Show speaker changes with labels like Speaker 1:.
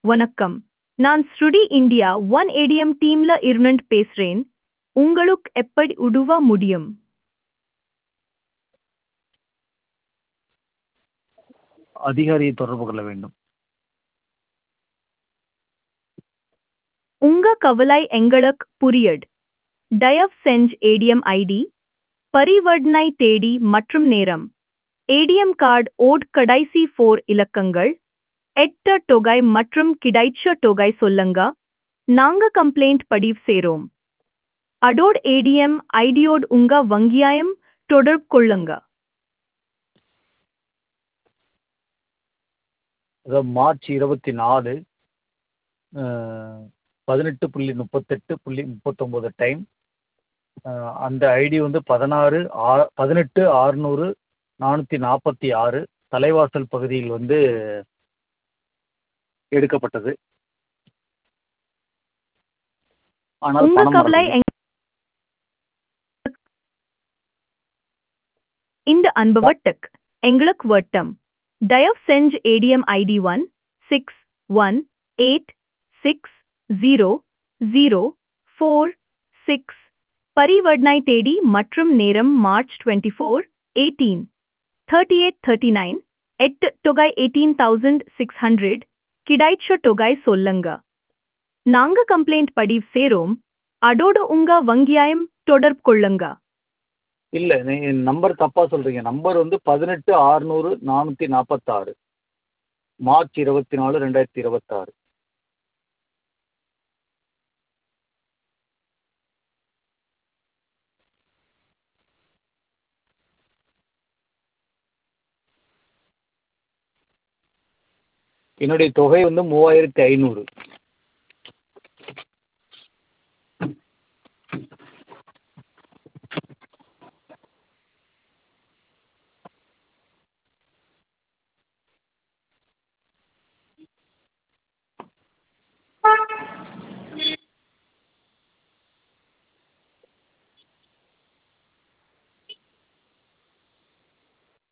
Speaker 1: வணக்கம் நான் ஸ்ருடி இந்தியா ஒன் ஏடிஎம் டீம்ல இருந்து பேசுறேன் உங்களுக்கு எப்படி உதவ முடியும்
Speaker 2: அதிகாரியை தொடர்பு கொள்ள வேண்டும்
Speaker 1: உங்க கவலை எங்களுக்கு புரியுது தயவு செஞ்சு ஏடிஎம் ஐடி பரிவர்த்தனை தேதி மற்றும் நேரம் ஏடிஎம் கார்டு ஓட் கடைசி ஃபோர் இலக்கங்கள் எட்ட தொகை மற்றும் கிடைச்ச தொகை சொல்லுங்க நாங்க கம்ப்ளைண்ட் பதிவு செய்றோம் அதோட ஏடிஎம் ஐடியோடு உங்க வங்கியாயம் தொடர்பு கொள்ளுங்க
Speaker 2: அதாவது மார்ச் இருபத்தி நாலு பதினெட்டு புள்ளி முப்பத்தெட்டு புள்ளி முப்பத்தொம்போது டைம் அந்த ஐடி வந்து பதினாறு ஆ பதினெட்டு ஆறுநூறு நானூற்றி நாற்பத்தி ஆறு தலைவாசல் பகுதியில் வந்து எடுக்கப்பட்டது ஆனால்
Speaker 1: உங்க
Speaker 2: பணம்
Speaker 1: கவலை
Speaker 2: வரவில்லை.
Speaker 1: எங்க- இந்த அனுபவத்துக்கு எங்களுக்கு வட்டம் தயவு செஞ்சு ATM ID one six one eight six zero zero four six பரிவர்த்தனை தேதி மற்றும் நேரம் March twenty four eighteen thirty eight thirty nine எட்டு தொகை எயிட்டீன் தௌசண்ட் சிக்ஸ் ஹண்ட்ரட் கிடைச்ச தொகை சொல்லுங்க நாங்க கம்ப்ளைண்ட் பதிவு சேரோம் அதோட உங்க வங்கியாயம் தொடர்பு கொள்ளுங்க
Speaker 2: இல்லை நீங்க நம்பர் தப்பாக சொல்கிறீங்க நம்பர் வந்து பதினெட்டு ஆறுநூறு நானூற்றி நாற்பத்தாறு மார்ச் இருபத்தி நாலு ரெண்டாயிரத்தி இருபத்தாறு என்னுடைய தொகை வந்து மூவாயிரத்தி ஐநூறு